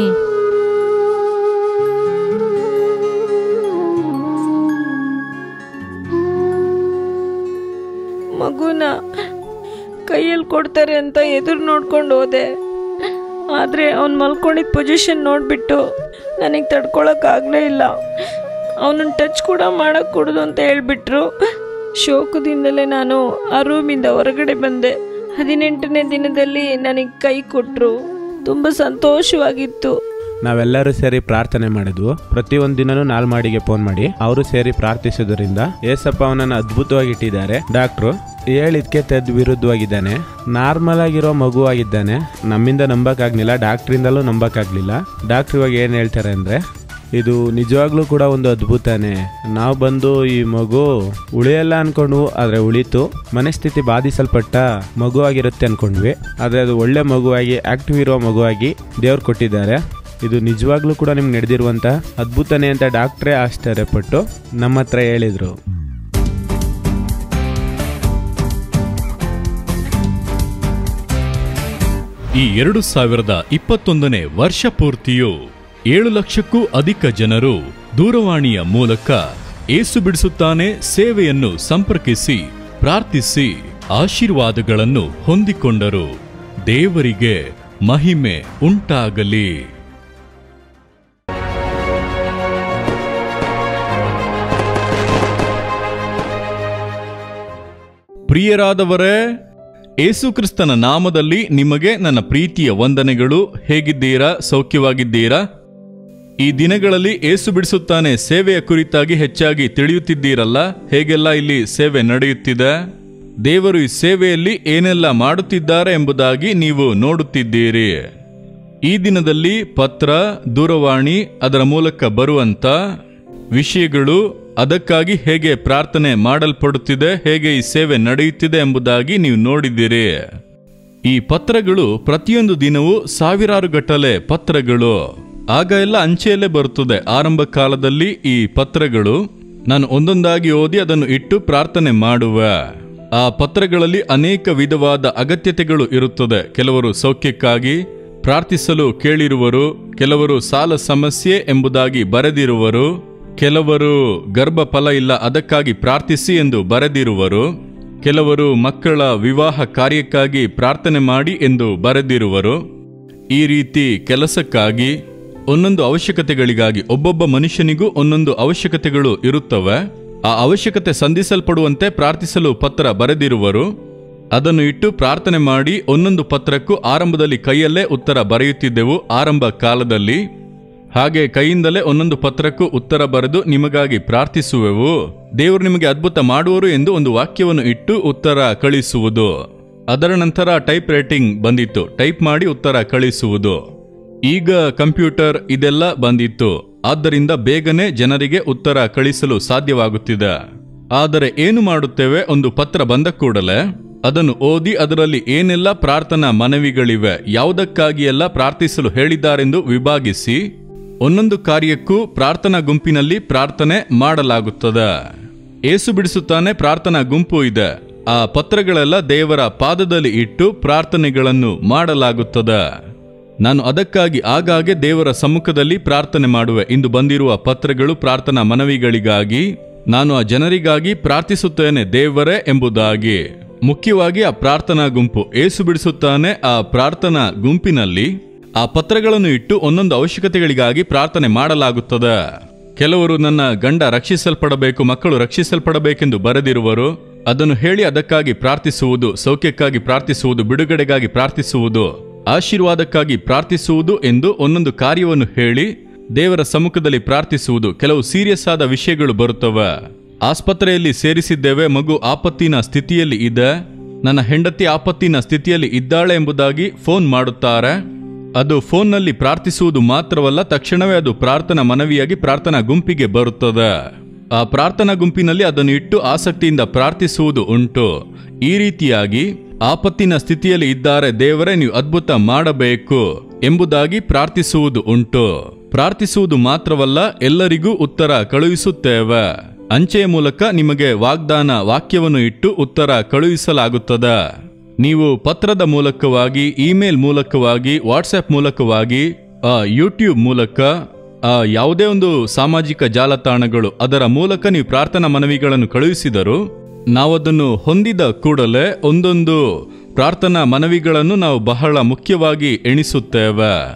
ಮಗುನ ಕೈಯಲ್ಲಿ ಕೊಡ್ತಾರೆ ಅಂತ ಎದುರು ನೋಡ್ಕೊಂಡು ಹೋದೆ ಆದರೆ ಅವ್ನು ಮಲ್ಕೊಂಡಿದ್ದ ಪೊಸಿಷನ್ ನೋಡಿಬಿಟ್ಟು ನನಗೆ ತಡ್ಕೊಳಕ್ಕಾಗಲೇ ಇಲ್ಲ ಅವನನ್ನು ಟಚ್ ಕೂಡ ಮಾಡಕ್ ಕೊಡುದು ಅಂತ ಹೇಳ್ಬಿಟ್ರು ಶೋಕದಿಂದಲೇ ನಾನು ಆ ರೂಮಿಂದ ಹೊರಗಡೆ ಬಂದೆ ಹದಿನೆಂಟನೇ ದಿನದಲ್ಲಿ ನನಗೆ ಕೈ ಕೊಟ್ಟರು ತುಂಬ ಸಂತೋಷವಾಗಿತ್ತು ನಾವೆಲ್ಲರೂ ಸೇರಿ ಪ್ರಾರ್ಥನೆ ಮಾಡಿದ್ವು ಪ್ರತಿಯೊಂದು ದಿನನೂ ನಾಲ್ಮಾಡಿಗೆ ಫೋನ್ ಮಾಡಿ ಅವರು ಸೇರಿ ಪ್ರಾರ್ಥಿಸೋದ್ರಿಂದ ಏಸಪ್ಪ ಅವನನ್ನು ಅದ್ಭುತವಾಗಿ ಇಟ್ಟಿದ್ದಾರೆ ಡಾಕ್ಟ್ರು ಹೇಳಿದ್ಕೆ ತೆದ್ದು ವಿರುದ್ಧವಾಗಿದ್ದಾನೆ ನಾರ್ಮಲ್ ಆಗಿರೋ ಮಗುವಾಗಿದ್ದಾನೆ ನಮ್ಮಿಂದ ನಂಬಕ್ಕಾಗ್ಲಿಲ್ಲ ಡಾಕ್ಟ್ರಿಂದಲೂ ನಂಬಕ್ಕಾಗ್ಲಿಲ್ಲ ಡಾಕ್ಟ್ರ್ ಇವಾಗ ಏನು ಹೇಳ್ತಾರೆ ಅಂದರೆ ಇದು ನಿಜವಾಗ್ಲೂ ಕೂಡ ಒಂದು ಅದ್ಭುತನೇ ನಾವು ಬಂದು ಈ ಮಗು ಉಳಿಯಲ್ಲ ಅನ್ಕೊಂಡ್ವು ಆದರೆ ಉಳಿತು ಮನಸ್ಥಿತಿ ಬಾಧಿಸಲ್ಪಟ್ಟ ಮಗುವಾಗಿರುತ್ತೆ ಅನ್ಕೊಂಡ್ವಿ ಆದರೆ ಅದು ಒಳ್ಳೆ ಮಗುವಾಗಿ ಆಕ್ಟಿವ್ ಇರೋ ಮಗುವಾಗಿ ದೇವ್ರು ಕೊಟ್ಟಿದ್ದಾರೆ ಇದು ನಿಜವಾಗ್ಲೂ ಕೂಡ ನಿಮ್ಗೆ ನಡೆದಿರುವಂಥ ಅದ್ಭುತನೇ ಅಂತ ಡಾಕ್ಟ್ರೇ ಆಶ್ಚರ್ಯಪಟ್ಟು ನಮ್ಮ ಹತ್ರ ಹೇಳಿದರು ಈ ಎರಡು ಸಾವಿರದ ಇಪ್ಪತ್ತೊಂದನೇ ವರ್ಷ ಪೂರ್ತಿಯು ಏಳು ಲಕ್ಷಕ್ಕೂ ಅಧಿಕ ಜನರು ದೂರವಾಣಿಯ ಮೂಲಕ ಏಸು ಬಿಡಿಸುತ್ತಾನೆ ಸೇವೆಯನ್ನು ಸಂಪರ್ಕಿಸಿ ಪ್ರಾರ್ಥಿಸಿ ಆಶೀರ್ವಾದಗಳನ್ನು ಹೊಂದಿಕೊಂಡರು ದೇವರಿಗೆ ಮಹಿಮೆ ಉಂಟಾಗಲಿ ಪ್ರಿಯರಾದವರೇ ಏಸುಕ್ರಿಸ್ತನ ನಾಮದಲ್ಲಿ ನಿಮಗೆ ನನ್ನ ಪ್ರೀತಿಯ ವಂದನೆಗಳು ಹೇಗಿದ್ದೀರಾ ಸೌಖ್ಯವಾಗಿದ್ದೀರಾ ಈ ದಿನಗಳಲ್ಲಿ ಏಸು ಬಿಡಿಸುತ್ತಾನೆ ಸೇವೆಯ ಕುರಿತಾಗಿ ಹೆಚ್ಚಾಗಿ ತಿಳಿಯುತ್ತಿದ್ದೀರಲ್ಲ ಹೇಗೆಲ್ಲ ಇಲ್ಲಿ ಸೇವೆ ನಡೆಯುತ್ತಿದೆ ದೇವರು ಈ ಸೇವೆಯಲ್ಲಿ ಏನೆಲ್ಲ ಮಾಡುತ್ತಿದ್ದಾರೆ ಎಂಬುದಾಗಿ ನೀವು ನೋಡುತ್ತಿದ್ದೀರಿ ಈ ದಿನದಲ್ಲಿ ಪತ್ರ ದೂರವಾಣಿ ಅದರ ಮೂಲಕ ಬರುವಂತ ವಿಷಯಗಳು ಅದಕ್ಕಾಗಿ ಹೇಗೆ ಪ್ರಾರ್ಥನೆ ಮಾಡಲ್ಪಡುತ್ತಿದೆ ಹೇಗೆ ಈ ಸೇವೆ ನಡೆಯುತ್ತಿದೆ ಎಂಬುದಾಗಿ ನೀವು ನೋಡಿದ್ದೀರಿ ಈ ಪತ್ರಗಳು ಪ್ರತಿಯೊಂದು ದಿನವೂ ಸಾವಿರಾರು ಗಟ್ಟಲೆ ಪತ್ರಗಳು ಆಗ ಎಲ್ಲ ಅಂಚೆಯಲ್ಲೇ ಬರುತ್ತದೆ ಆರಂಭ ಕಾಲದಲ್ಲಿ ಈ ಪತ್ರಗಳು ನಾನು ಒಂದೊಂದಾಗಿ ಓದಿ ಅದನ್ನು ಇಟ್ಟು ಪ್ರಾರ್ಥನೆ ಮಾಡುವ ಆ ಪತ್ರಗಳಲ್ಲಿ ಅನೇಕ ವಿಧವಾದ ಅಗತ್ಯತೆಗಳು ಇರುತ್ತದೆ ಕೆಲವರು ಸೌಖ್ಯಕ್ಕಾಗಿ ಪ್ರಾರ್ಥಿಸಲು ಕೇಳಿರುವರು ಕೆಲವರು ಸಾಲ ಸಮಸ್ಯೆ ಎಂಬುದಾಗಿ ಬರೆದಿರುವರು ಕೆಲವರು ಗರ್ಭಫಲ ಇಲ್ಲ ಅದಕ್ಕಾಗಿ ಪ್ರಾರ್ಥಿಸಿ ಎಂದು ಬರೆದಿರುವರು ಕೆಲವರು ಮಕ್ಕಳ ವಿವಾಹ ಕಾರ್ಯಕ್ಕಾಗಿ ಪ್ರಾರ್ಥನೆ ಮಾಡಿ ಎಂದು ಬರೆದಿರುವರು ಈ ರೀತಿ ಕೆಲಸಕ್ಕಾಗಿ ಒಂದೊಂದು ಅವಶ್ಯಕತೆಗಳಿಗಾಗಿ ಒಬ್ಬೊಬ್ಬ ಮನುಷ್ಯನಿಗೂ ಒಂದೊಂದು ಅವಶ್ಯಕತೆಗಳು ಇರುತ್ತವೆ ಆ ಅವಶ್ಯಕತೆ ಸಂಧಿಸಲ್ಪಡುವಂತೆ ಪ್ರಾರ್ಥಿಸಲು ಪತ್ರ ಬರೆದಿರುವರು ಅದನ್ನು ಇಟ್ಟು ಪ್ರಾರ್ಥನೆ ಮಾಡಿ ಒಂದೊಂದು ಪತ್ರಕ್ಕೂ ಆರಂಭದಲ್ಲಿ ಕೈಯಲ್ಲೇ ಉತ್ತರ ಬರೆಯುತ್ತಿದ್ದೆವು ಆರಂಭ ಕಾಲದಲ್ಲಿ ಹಾಗೆ ಕೈಯಿಂದಲೇ ಒಂದೊಂದು ಪತ್ರಕ್ಕೂ ಉತ್ತರ ಬರೆದು ನಿಮಗಾಗಿ ಪ್ರಾರ್ಥಿಸುವೆವು ದೇವರು ನಿಮಗೆ ಅದ್ಭುತ ಮಾಡುವರು ಎಂದು ಒಂದು ವಾಕ್ಯವನ್ನು ಇಟ್ಟು ಉತ್ತರ ಕಳಿಸುವುದು ಅದರ ನಂತರ ಟೈಪ್ ರೈಟಿಂಗ್ ಬಂದಿತ್ತು ಟೈಪ್ ಮಾಡಿ ಉತ್ತರ ಕಳಿಸುವುದು ಈಗ ಕಂಪ್ಯೂಟರ್ ಇದೆಲ್ಲ ಬಂದಿತ್ತು ಆದ್ದರಿಂದ ಬೇಗನೆ ಜನರಿಗೆ ಉತ್ತರ ಕಳಿಸಲು ಸಾಧ್ಯವಾಗುತ್ತಿದೆ ಆದರೆ ಏನು ಮಾಡುತ್ತೇವೆ ಒಂದು ಪತ್ರ ಬಂದ ಕೂಡಲೇ ಅದನ್ನು ಓದಿ ಅದರಲ್ಲಿ ಏನೆಲ್ಲ ಪ್ರಾರ್ಥನಾ ಮನವಿಗಳಿವೆ ಯಾವುದಕ್ಕಾಗಿ ಎಲ್ಲ ಪ್ರಾರ್ಥಿಸಲು ಹೇಳಿದ್ದಾರೆಂದು ವಿಭಾಗಿಸಿ ಒಂದೊಂದು ಕಾರ್ಯಕ್ಕೂ ಪ್ರಾರ್ಥನಾ ಗುಂಪಿನಲ್ಲಿ ಪ್ರಾರ್ಥನೆ ಮಾಡಲಾಗುತ್ತದೆ ಏಸು ಬಿಡಿಸುತ್ತಾನೆ ಪ್ರಾರ್ಥನಾ ಗುಂಪು ಇದೆ ಆ ಪತ್ರಗಳೆಲ್ಲ ದೇವರ ಪಾದದಲ್ಲಿ ಇಟ್ಟು ಪ್ರಾರ್ಥನೆಗಳನ್ನು ಮಾಡಲಾಗುತ್ತದೆ ನಾನು ಅದಕ್ಕಾಗಿ ಆಗಾಗ್ಗೆ ದೇವರ ಸಮ್ಮುಖದಲ್ಲಿ ಪ್ರಾರ್ಥನೆ ಮಾಡುವೆ ಇಂದು ಬಂದಿರುವ ಪತ್ರಗಳು ಪ್ರಾರ್ಥನಾ ಮನವಿಗಳಿಗಾಗಿ ನಾನು ಆ ಜನರಿಗಾಗಿ ಪ್ರಾರ್ಥಿಸುತ್ತೇನೆ ದೇವರೇ ಎಂಬುದಾಗಿ ಮುಖ್ಯವಾಗಿ ಆ ಪ್ರಾರ್ಥನಾ ಗುಂಪು ಏಸು ಬಿಡಿಸುತ್ತಾನೆ ಆ ಪ್ರಾರ್ಥನಾ ಗುಂಪಿನಲ್ಲಿ ಆ ಪತ್ರಗಳನ್ನು ಇಟ್ಟು ಒಂದೊಂದು ಅವಶ್ಯಕತೆಗಳಿಗಾಗಿ ಪ್ರಾರ್ಥನೆ ಮಾಡಲಾಗುತ್ತದೆ ಕೆಲವರು ನನ್ನ ಗಂಡ ರಕ್ಷಿಸಲ್ಪಡಬೇಕು ಮಕ್ಕಳು ರಕ್ಷಿಸಲ್ಪಡಬೇಕೆಂದು ಬರೆದಿರುವರು ಅದನ್ನು ಹೇಳಿ ಅದಕ್ಕಾಗಿ ಪ್ರಾರ್ಥಿಸುವುದು ಸೌಖ್ಯಕ್ಕಾಗಿ ಪ್ರಾರ್ಥಿಸುವುದು ಬಿಡುಗಡೆಗಾಗಿ ಪ್ರಾರ್ಥಿಸುವುದು ಆಶೀರ್ವಾದಕ್ಕಾಗಿ ಪ್ರಾರ್ಥಿಸುವುದು ಎಂದು ಒಂದೊಂದು ಕಾರ್ಯವನ್ನು ಹೇಳಿ ದೇವರ ಸಮ್ಮುಖದಲ್ಲಿ ಪ್ರಾರ್ಥಿಸುವುದು ಕೆಲವು ಸೀರಿಯಸ್ ಆದ ವಿಷಯಗಳು ಬರುತ್ತವೆ ಆಸ್ಪತ್ರೆಯಲ್ಲಿ ಸೇರಿಸಿದ್ದೇವೆ ಮಗು ಆಪತ್ತಿನ ಸ್ಥಿತಿಯಲ್ಲಿ ಇದೆ ನನ್ನ ಹೆಂಡತಿ ಆಪತ್ತಿನ ಸ್ಥಿತಿಯಲ್ಲಿ ಇದ್ದಾಳೆ ಎಂಬುದಾಗಿ ಫೋನ್ ಮಾಡುತ್ತಾರೆ ಅದು ಫೋನ್ನಲ್ಲಿ ಪ್ರಾರ್ಥಿಸುವುದು ಮಾತ್ರವಲ್ಲ ತಕ್ಷಣವೇ ಅದು ಪ್ರಾರ್ಥನಾ ಮನವಿಯಾಗಿ ಪ್ರಾರ್ಥನಾ ಗುಂಪಿಗೆ ಬರುತ್ತದೆ ಆ ಪ್ರಾರ್ಥನಾ ಗುಂಪಿನಲ್ಲಿ ಅದನ್ನು ಇಟ್ಟು ಆಸಕ್ತಿಯಿಂದ ಪ್ರಾರ್ಥಿಸುವುದು ಉಂಟು ಈ ರೀತಿಯಾಗಿ ಆಪತ್ತಿನ ಸ್ಥಿತಿಯಲ್ಲಿ ಇದ್ದಾರೆ ದೇವರೇ ನೀವು ಅದ್ಭುತ ಮಾಡಬೇಕು ಎಂಬುದಾಗಿ ಪ್ರಾರ್ಥಿಸುವುದು ಉಂಟು ಪ್ರಾರ್ಥಿಸುವುದು ಮಾತ್ರವಲ್ಲ ಎಲ್ಲರಿಗೂ ಉತ್ತರ ಕಳುಹಿಸುತ್ತೇವೆ ಅಂಚೆಯ ಮೂಲಕ ನಿಮಗೆ ವಾಗ್ದಾನ ವಾಕ್ಯವನ್ನು ಇಟ್ಟು ಉತ್ತರ ಕಳುಹಿಸಲಾಗುತ್ತದೆ ನೀವು ಪತ್ರದ ಮೂಲಕವಾಗಿ ಇಮೇಲ್ ಮೂಲಕವಾಗಿ ವಾಟ್ಸ್ಆಪ್ ಮೂಲಕವಾಗಿ ಆ, ಯೂಟ್ಯೂಬ್ ಮೂಲಕ ಆ, ಯಾವುದೇ ಒಂದು ಸಾಮಾಜಿಕ ಜಾಲತಾಣಗಳು ಅದರ ಮೂಲಕ ನೀವು ಪ್ರಾರ್ಥನಾ ಮನವಿಗಳನ್ನು ಕಳುಹಿಸಿದರು ನಾವದನ್ನು ಹೊಂದಿದ ಕೂಡಲೇ ಒಂದೊಂದು ಪ್ರಾರ್ಥನಾ ಮನವಿಗಳನ್ನು ನಾವು ಬಹಳ ಮುಖ್ಯವಾಗಿ ಎಣಿಸುತ್ತೇವೆ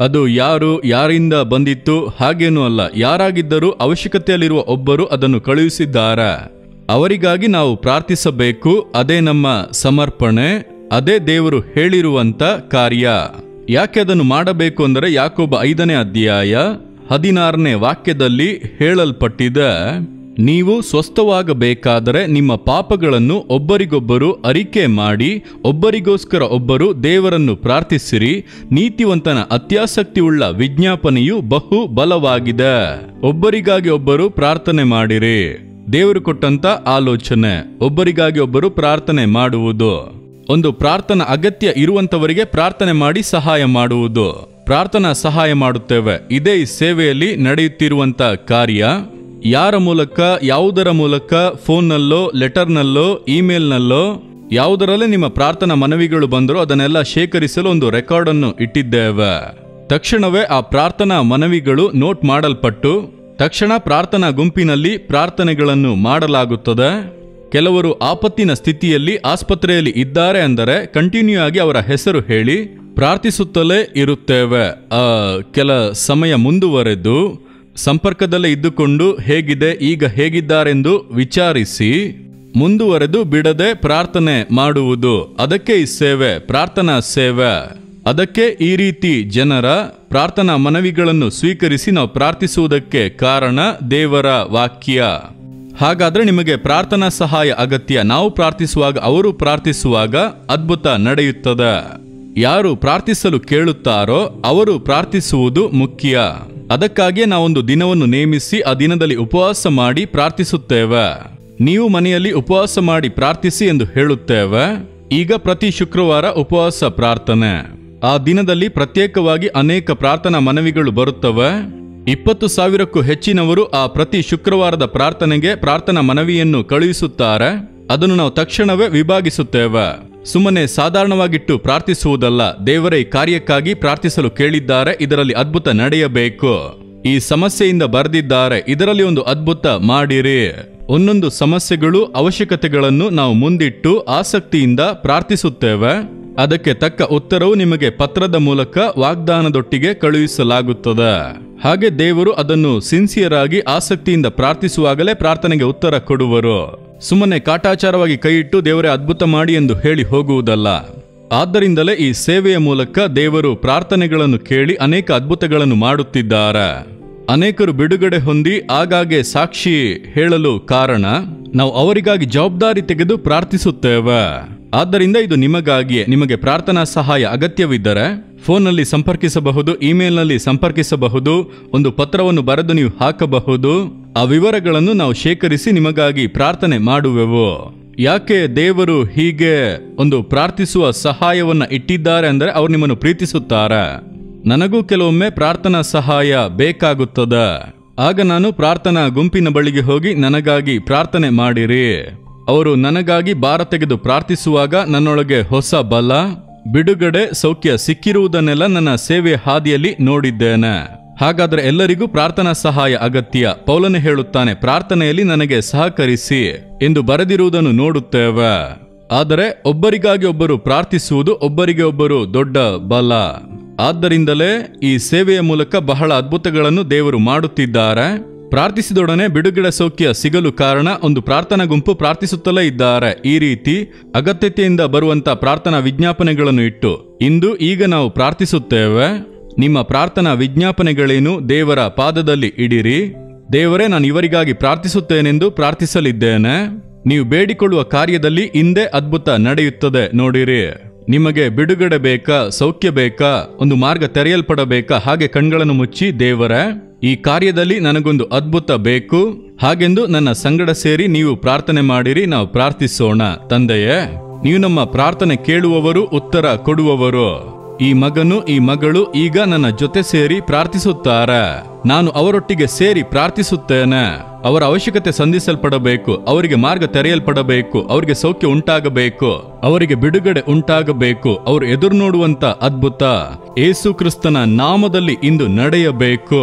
ಅದು ಯಾರು ಯಾರಿಂದ ಬಂದಿತ್ತು ಹಾಗೇನೂ ಅಲ್ಲ ಯಾರಾಗಿದ್ದರೂ ಅವಶ್ಯಕತೆಯಲ್ಲಿರುವ ಒಬ್ಬರು ಅದನ್ನು ಕಳುಹಿಸಿದ್ದಾರೆ ಅವರಿಗಾಗಿ ನಾವು ಪ್ರಾರ್ಥಿಸಬೇಕು ಅದೇ ನಮ್ಮ ಸಮರ್ಪಣೆ ಅದೇ ದೇವರು ಹೇಳಿರುವಂತ ಕಾರ್ಯ ಯಾಕೆ ಅದನ್ನು ಮಾಡಬೇಕು ಅಂದರೆ ಯಾಕೊಬ್ಬ ಐದನೇ ಅಧ್ಯಾಯ ಹದಿನಾರನೇ ವಾಕ್ಯದಲ್ಲಿ ಹೇಳಲ್ಪಟ್ಟಿದೆ ನೀವು ಸ್ವಸ್ಥವಾಗಬೇಕಾದರೆ ನಿಮ್ಮ ಪಾಪಗಳನ್ನು ಒಬ್ಬರಿಗೊಬ್ಬರು ಅರಿಕೆ ಮಾಡಿ ಒಬ್ಬರಿಗೋಸ್ಕರ ಒಬ್ಬರು ದೇವರನ್ನು ಪ್ರಾರ್ಥಿಸಿರಿ ನೀತಿವಂತನ ಅತ್ಯಾಸಕ್ತಿಯುಳ್ಳ ವಿಜ್ಞಾಪನೆಯು ಬಹು ಬಲವಾಗಿದೆ ಒಬ್ಬರಿಗಾಗಿ ಒಬ್ಬರು ಪ್ರಾರ್ಥನೆ ಮಾಡಿರಿ ದೇವರು ಕೊಟ್ಟಂತ ಆಲೋಚನೆ ಒಬ್ಬರಿಗಾಗಿ ಒಬ್ಬರು ಪ್ರಾರ್ಥನೆ ಮಾಡುವುದು ಒಂದು ಪ್ರಾರ್ಥನಾ ಅಗತ್ಯ ಇರುವಂತವರಿಗೆ ಪ್ರಾರ್ಥನೆ ಮಾಡಿ ಸಹಾಯ ಮಾಡುವುದು ಪ್ರಾರ್ಥನಾ ಸಹಾಯ ಮಾಡುತ್ತೇವೆ ಇದೇ ಈ ಸೇವೆಯಲ್ಲಿ ನಡೆಯುತ್ತಿರುವಂತ ಕಾರ್ಯ ಯಾರ ಮೂಲಕ ಯಾವುದರ ಮೂಲಕ ಫೋನ್ನಲ್ಲೋ ಲೆಟರ್ನಲ್ಲೋ ಇಮೇಲ್ನಲ್ಲೋ ಯಾವುದರಲ್ಲೇ ನಿಮ್ಮ ಪ್ರಾರ್ಥನಾ ಮನವಿಗಳು ಬಂದರೂ ಅದನ್ನೆಲ್ಲ ಶೇಖರಿಸಲು ಒಂದು ರೆಕಾರ್ಡ್ ಅನ್ನು ಇಟ್ಟಿದ್ದೇವೆ ತಕ್ಷಣವೇ ಆ ಪ್ರಾರ್ಥನಾ ಮನವಿಗಳು ನೋಟ್ ಮಾಡಲ್ಪಟ್ಟು ತಕ್ಷಣ ಪ್ರಾರ್ಥನಾ ಗುಂಪಿನಲ್ಲಿ ಪ್ರಾರ್ಥನೆಗಳನ್ನು ಮಾಡಲಾಗುತ್ತದೆ ಕೆಲವರು ಆಪತ್ತಿನ ಸ್ಥಿತಿಯಲ್ಲಿ ಆಸ್ಪತ್ರೆಯಲ್ಲಿ ಇದ್ದಾರೆ ಅಂದರೆ ಕಂಟಿನ್ಯೂ ಆಗಿ ಅವರ ಹೆಸರು ಹೇಳಿ ಪ್ರಾರ್ಥಿಸುತ್ತಲೇ ಇರುತ್ತೇವೆ ಆ, ಕೆಲ ಸಮಯ ಮುಂದುವರೆದು ಸಂಪರ್ಕದಲ್ಲೇ ಇದ್ದುಕೊಂಡು ಹೇಗಿದೆ ಈಗ ಹೇಗಿದ್ದಾರೆಂದು ವಿಚಾರಿಸಿ ಮುಂದುವರೆದು ಬಿಡದೆ ಪ್ರಾರ್ಥನೆ ಮಾಡುವುದು ಅದಕ್ಕೆ ಈ ಸೇವೆ ಪ್ರಾರ್ಥನಾ ಸೇವೆ ಅದಕ್ಕೆ ಈ ರೀತಿ ಜನರ ಪ್ರಾರ್ಥನಾ ಮನವಿಗಳನ್ನು ಸ್ವೀಕರಿಸಿ ನಾವು ಪ್ರಾರ್ಥಿಸುವುದಕ್ಕೆ ಕಾರಣ ದೇವರ ವಾಕ್ಯ ಹಾಗಾದ್ರೆ ನಿಮಗೆ ಪ್ರಾರ್ಥನಾ ಸಹಾಯ ಅಗತ್ಯ ನಾವು ಪ್ರಾರ್ಥಿಸುವಾಗ ಅವರು ಪ್ರಾರ್ಥಿಸುವಾಗ ಅದ್ಭುತ ನಡೆಯುತ್ತದೆ ಯಾರು ಪ್ರಾರ್ಥಿಸಲು ಕೇಳುತ್ತಾರೋ ಅವರು ಪ್ರಾರ್ಥಿಸುವುದು ಮುಖ್ಯ ಅದಕ್ಕಾಗಿಯೇ ನಾವೊಂದು ದಿನವನ್ನು ನೇಮಿಸಿ ಆ ದಿನದಲ್ಲಿ ಉಪವಾಸ ಮಾಡಿ ಪ್ರಾರ್ಥಿಸುತ್ತೇವೆ ನೀವು ಮನೆಯಲ್ಲಿ ಉಪವಾಸ ಮಾಡಿ ಪ್ರಾರ್ಥಿಸಿ ಎಂದು ಹೇಳುತ್ತೇವೆ ಈಗ ಪ್ರತಿ ಶುಕ್ರವಾರ ಉಪವಾಸ ಪ್ರಾರ್ಥನೆ ಆ ದಿನದಲ್ಲಿ ಪ್ರತ್ಯೇಕವಾಗಿ ಅನೇಕ ಪ್ರಾರ್ಥನಾ ಮನವಿಗಳು ಬರುತ್ತವೆ ಇಪ್ಪತ್ತು ಸಾವಿರಕ್ಕೂ ಹೆಚ್ಚಿನವರು ಆ ಪ್ರತಿ ಶುಕ್ರವಾರದ ಪ್ರಾರ್ಥನೆಗೆ ಪ್ರಾರ್ಥನಾ ಮನವಿಯನ್ನು ಕಳುಹಿಸುತ್ತಾರೆ ಅದನ್ನು ನಾವು ತಕ್ಷಣವೇ ವಿಭಾಗಿಸುತ್ತೇವೆ ಸುಮ್ಮನೆ ಸಾಧಾರಣವಾಗಿಟ್ಟು ಪ್ರಾರ್ಥಿಸುವುದಲ್ಲ ದೇವರೇ ಈ ಕಾರ್ಯಕ್ಕಾಗಿ ಪ್ರಾರ್ಥಿಸಲು ಕೇಳಿದ್ದಾರೆ ಇದರಲ್ಲಿ ಅದ್ಭುತ ನಡೆಯಬೇಕು ಈ ಸಮಸ್ಯೆಯಿಂದ ಬರೆದಿದ್ದಾರೆ ಇದರಲ್ಲಿ ಒಂದು ಅದ್ಭುತ ಮಾಡಿರಿ ಒಂದೊಂದು ಸಮಸ್ಯೆಗಳು ಅವಶ್ಯಕತೆಗಳನ್ನು ನಾವು ಮುಂದಿಟ್ಟು ಆಸಕ್ತಿಯಿಂದ ಪ್ರಾರ್ಥಿಸುತ್ತೇವೆ ಅದಕ್ಕೆ ತಕ್ಕ ಉತ್ತರವು ನಿಮಗೆ ಪತ್ರದ ಮೂಲಕ ವಾಗ್ದಾನದೊಟ್ಟಿಗೆ ಕಳುಹಿಸಲಾಗುತ್ತದೆ ಹಾಗೆ ದೇವರು ಅದನ್ನು ಸಿನ್ಸಿಯರ್ ಆಗಿ ಆಸಕ್ತಿಯಿಂದ ಪ್ರಾರ್ಥಿಸುವಾಗಲೇ ಪ್ರಾರ್ಥನೆಗೆ ಉತ್ತರ ಕೊಡುವರು ಸುಮ್ಮನೆ ಕಾಟಾಚಾರವಾಗಿ ಕೈಯಿಟ್ಟು ದೇವರೇ ಅದ್ಭುತ ಮಾಡಿ ಎಂದು ಹೇಳಿ ಹೋಗುವುದಲ್ಲ ಆದ್ದರಿಂದಲೇ ಈ ಸೇವೆಯ ಮೂಲಕ ದೇವರು ಪ್ರಾರ್ಥನೆಗಳನ್ನು ಕೇಳಿ ಅನೇಕ ಅದ್ಭುತಗಳನ್ನು ಮಾಡುತ್ತಿದ್ದಾರೆ ಅನೇಕರು ಬಿಡುಗಡೆ ಹೊಂದಿ ಆಗಾಗ್ಗೆ ಸಾಕ್ಷಿ ಹೇಳಲು ಕಾರಣ ನಾವು ಅವರಿಗಾಗಿ ಜವಾಬ್ದಾರಿ ತೆಗೆದು ಪ್ರಾರ್ಥಿಸುತ್ತೇವೆ ಆದ್ದರಿಂದ ಇದು ನಿಮಗಾಗಿಯೇ ನಿಮಗೆ ಪ್ರಾರ್ಥನಾ ಸಹಾಯ ಅಗತ್ಯವಿದ್ದರೆ ಫೋನ್ನಲ್ಲಿ ಸಂಪರ್ಕಿಸಬಹುದು ಇಮೇಲ್ನಲ್ಲಿ ಸಂಪರ್ಕಿಸಬಹುದು ಒಂದು ಪತ್ರವನ್ನು ಬರೆದು ನೀವು ಹಾಕಬಹುದು ಆ ವಿವರಗಳನ್ನು ನಾವು ಶೇಖರಿಸಿ ನಿಮಗಾಗಿ ಪ್ರಾರ್ಥನೆ ಮಾಡುವೆವು ಯಾಕೆ ದೇವರು ಹೀಗೆ ಒಂದು ಪ್ರಾರ್ಥಿಸುವ ಸಹಾಯವನ್ನ ಇಟ್ಟಿದ್ದಾರೆ ಅಂದರೆ ಅವರು ನಿಮ್ಮನ್ನು ಪ್ರೀತಿಸುತ್ತಾರೆ ನನಗೂ ಕೆಲವೊಮ್ಮೆ ಪ್ರಾರ್ಥನಾ ಸಹಾಯ ಬೇಕಾಗುತ್ತದೆ ಆಗ ನಾನು ಪ್ರಾರ್ಥನಾ ಗುಂಪಿನ ಬಳಿಗೆ ಹೋಗಿ ನನಗಾಗಿ ಪ್ರಾರ್ಥನೆ ಮಾಡಿರಿ ಅವರು ನನಗಾಗಿ ಭಾರ ತೆಗೆದು ಪ್ರಾರ್ಥಿಸುವಾಗ ನನ್ನೊಳಗೆ ಹೊಸ ಬಲ ಬಿಡುಗಡೆ ಸೌಖ್ಯ ಸಿಕ್ಕಿರುವುದನ್ನೆಲ್ಲ ನನ್ನ ಸೇವೆಯ ಹಾದಿಯಲ್ಲಿ ನೋಡಿದ್ದೇನೆ ಹಾಗಾದ್ರೆ ಎಲ್ಲರಿಗೂ ಪ್ರಾರ್ಥನಾ ಸಹಾಯ ಅಗತ್ಯ ಪೌಲನೆ ಹೇಳುತ್ತಾನೆ ಪ್ರಾರ್ಥನೆಯಲ್ಲಿ ನನಗೆ ಸಹಕರಿಸಿ ಎಂದು ಬರೆದಿರುವುದನ್ನು ನೋಡುತ್ತೇವೆ ಆದರೆ ಒಬ್ಬರಿಗಾಗಿ ಒಬ್ಬರು ಪ್ರಾರ್ಥಿಸುವುದು ಒಬ್ಬರಿಗೆ ಒಬ್ಬರು ದೊಡ್ಡ ಬಲ ಆದ್ದರಿಂದಲೇ ಈ ಸೇವೆಯ ಮೂಲಕ ಬಹಳ ಅದ್ಭುತಗಳನ್ನು ದೇವರು ಮಾಡುತ್ತಿದ್ದಾರೆ ಪ್ರಾರ್ಥಿಸಿದೊಡನೆ ಬಿಡುಗಡೆ ಸೌಖ್ಯ ಸಿಗಲು ಕಾರಣ ಒಂದು ಪ್ರಾರ್ಥನಾ ಗುಂಪು ಪ್ರಾರ್ಥಿಸುತ್ತಲೇ ಇದ್ದಾರೆ ಈ ರೀತಿ ಅಗತ್ಯತೆಯಿಂದ ಬರುವಂತ ಪ್ರಾರ್ಥನಾ ವಿಜ್ಞಾಪನೆಗಳನ್ನು ಇಟ್ಟು ಇಂದು ಈಗ ನಾವು ಪ್ರಾರ್ಥಿಸುತ್ತೇವೆ ನಿಮ್ಮ ಪ್ರಾರ್ಥನಾ ವಿಜ್ಞಾಪನೆಗಳೇನು ದೇವರ ಪಾದದಲ್ಲಿ ಇಡಿರಿ ದೇವರೇ ನಾನು ಇವರಿಗಾಗಿ ಪ್ರಾರ್ಥಿಸುತ್ತೇನೆಂದು ಪ್ರಾರ್ಥಿಸಲಿದ್ದೇನೆ ನೀವು ಬೇಡಿಕೊಳ್ಳುವ ಕಾರ್ಯದಲ್ಲಿ ಹಿಂದೆ ಅದ್ಭುತ ನಡೆಯುತ್ತದೆ ನೋಡಿರಿ ನಿಮಗೆ ಬಿಡುಗಡೆ ಬೇಕಾ ಸೌಖ್ಯ ಬೇಕಾ ಒಂದು ಮಾರ್ಗ ತೆರೆಯಲ್ಪಡಬೇಕಾ ಹಾಗೆ ಕಣ್ಗಳನ್ನು ಮುಚ್ಚಿ ದೇವರೇ ಈ ಕಾರ್ಯದಲ್ಲಿ ನನಗೊಂದು ಅದ್ಭುತ ಬೇಕು ಹಾಗೆಂದು ನನ್ನ ಸಂಗಡ ಸೇರಿ ನೀವು ಪ್ರಾರ್ಥನೆ ಮಾಡಿರಿ ನಾವು ಪ್ರಾರ್ಥಿಸೋಣ ತಂದೆಯೇ ನೀವು ನಮ್ಮ ಪ್ರಾರ್ಥನೆ ಕೇಳುವವರು ಉತ್ತರ ಕೊಡುವವರು ಈ ಮಗನು ಈ ಮಗಳು ಈಗ ನನ್ನ ಜೊತೆ ಸೇರಿ ಪ್ರಾರ್ಥಿಸುತ್ತಾರೆ ನಾನು ಅವರೊಟ್ಟಿಗೆ ಸೇರಿ ಪ್ರಾರ್ಥಿಸುತ್ತೇನೆ ಅವರ ಅವಶ್ಯಕತೆ ಸಂಧಿಸಲ್ಪಡಬೇಕು ಅವರಿಗೆ ಮಾರ್ಗ ತೆರೆಯಲ್ಪಡಬೇಕು ಅವರಿಗೆ ಸೌಖ್ಯ ಉಂಟಾಗಬೇಕು ಅವರಿಗೆ ಬಿಡುಗಡೆ ಉಂಟಾಗಬೇಕು ಅವರು ಎದುರು ನೋಡುವಂತ ಅದ್ಭುತ ಏಸು ಕ್ರಿಸ್ತನ ನಾಮದಲ್ಲಿ ಇಂದು ನಡೆಯಬೇಕು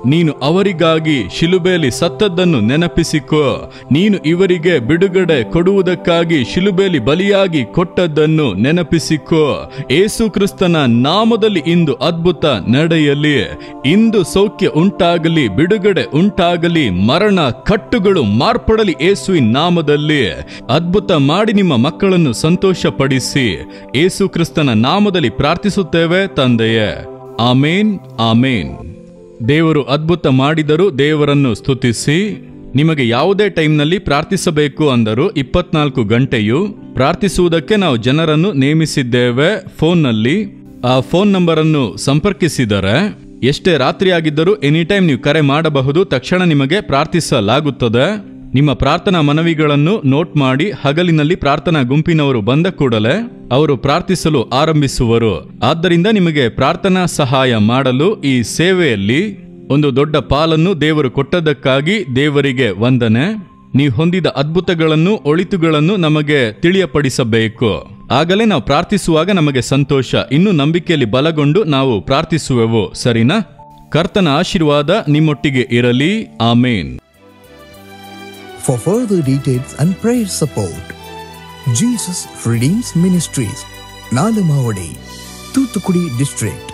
ನೀನು ಅವರಿಗಾಗಿ ಶಿಲುಬೆಯಲ್ಲಿ ಸತ್ತದ್ದನ್ನು ನೆನಪಿಸಿಕೋ ನೀನು ಇವರಿಗೆ ಬಿಡುಗಡೆ ಕೊಡುವುದಕ್ಕಾಗಿ ಶಿಲುಬೆಯಲ್ಲಿ ಬಲಿಯಾಗಿ ಕೊಟ್ಟದ್ದನ್ನು ನೆನಪಿಸಿಕೋ ಏಸು ಕ್ರಿಸ್ತನ ನಾಮದಲ್ಲಿ ಇಂದು ಅದ್ಭುತ ನಡೆಯಲಿ ಇಂದು ಸೌಖ್ಯ ಉಂಟಾಗಲಿ ಬಿಡುಗಡೆ ಉಂಟಾಗಲಿ ಮರಣ ಕಟ್ಟುಗಳು ಮಾರ್ಪಡಲಿ ಏಸುವಿನ ನಾಮದಲ್ಲಿ ಅದ್ಭುತ ಮಾಡಿ ನಿಮ್ಮ ಮಕ್ಕಳನ್ನು ಸಂತೋಷಪಡಿಸಿ ಏಸು ಕ್ರಿಸ್ತನ ನಾಮದಲ್ಲಿ ಪ್ರಾರ್ಥಿಸುತ್ತೇವೆ ತಂದೆಯೇ ಆಮೇನ್ ಆಮೇನ್ ದೇವರು ಅದ್ಭುತ ಮಾಡಿದರೂ ದೇವರನ್ನು ಸ್ತುತಿಸಿ ನಿಮಗೆ ಯಾವುದೇ ಟೈಮ್ನಲ್ಲಿ ಪ್ರಾರ್ಥಿಸಬೇಕು ಅಂದರೂ ಇಪ್ಪತ್ನಾಲ್ಕು ಗಂಟೆಯು ಪ್ರಾರ್ಥಿಸುವುದಕ್ಕೆ ನಾವು ಜನರನ್ನು ನೇಮಿಸಿದ್ದೇವೆ ಫೋನ್ನಲ್ಲಿ ಆ ಫೋನ್ ನಂಬರ್ ಅನ್ನು ಸಂಪರ್ಕಿಸಿದರೆ ಎಷ್ಟೇ ರಾತ್ರಿ ಆಗಿದ್ದರೂ ಎನಿ ಟೈಮ್ ನೀವು ಕರೆ ಮಾಡಬಹುದು ತಕ್ಷಣ ನಿಮಗೆ ಪ್ರಾರ್ಥಿಸಲಾಗುತ್ತದೆ ನಿಮ್ಮ ಪ್ರಾರ್ಥನಾ ಮನವಿಗಳನ್ನು ನೋಟ್ ಮಾಡಿ ಹಗಲಿನಲ್ಲಿ ಪ್ರಾರ್ಥನಾ ಗುಂಪಿನವರು ಬಂದ ಕೂಡಲೇ ಅವರು ಪ್ರಾರ್ಥಿಸಲು ಆರಂಭಿಸುವರು ಆದ್ದರಿಂದ ನಿಮಗೆ ಪ್ರಾರ್ಥನಾ ಸಹಾಯ ಮಾಡಲು ಈ ಸೇವೆಯಲ್ಲಿ ಒಂದು ದೊಡ್ಡ ಪಾಲನ್ನು ದೇವರು ಕೊಟ್ಟದ್ದಕ್ಕಾಗಿ ದೇವರಿಗೆ ವಂದನೆ ನೀವು ಹೊಂದಿದ ಅದ್ಭುತಗಳನ್ನು ಒಳಿತುಗಳನ್ನು ನಮಗೆ ತಿಳಿಯಪಡಿಸಬೇಕು ಆಗಲೇ ನಾವು ಪ್ರಾರ್ಥಿಸುವಾಗ ನಮಗೆ ಸಂತೋಷ ಇನ್ನು ನಂಬಿಕೆಯಲ್ಲಿ ಬಲಗೊಂಡು ನಾವು ಪ್ರಾರ್ಥಿಸುವೆವು ಸರಿನಾ ಕರ್ತನ ಆಶೀರ್ವಾದ ನಿಮ್ಮೊಟ್ಟಿಗೆ ಇರಲಿ ಆಮೇನ್ For further details and prayer support, Jesus Redeems Ministries, Nalamavadi, Thuthukudi District,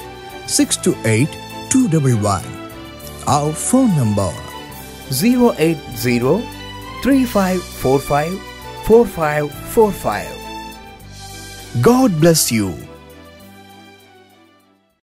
628-211. Our phone number 080 3545 4545. God bless you.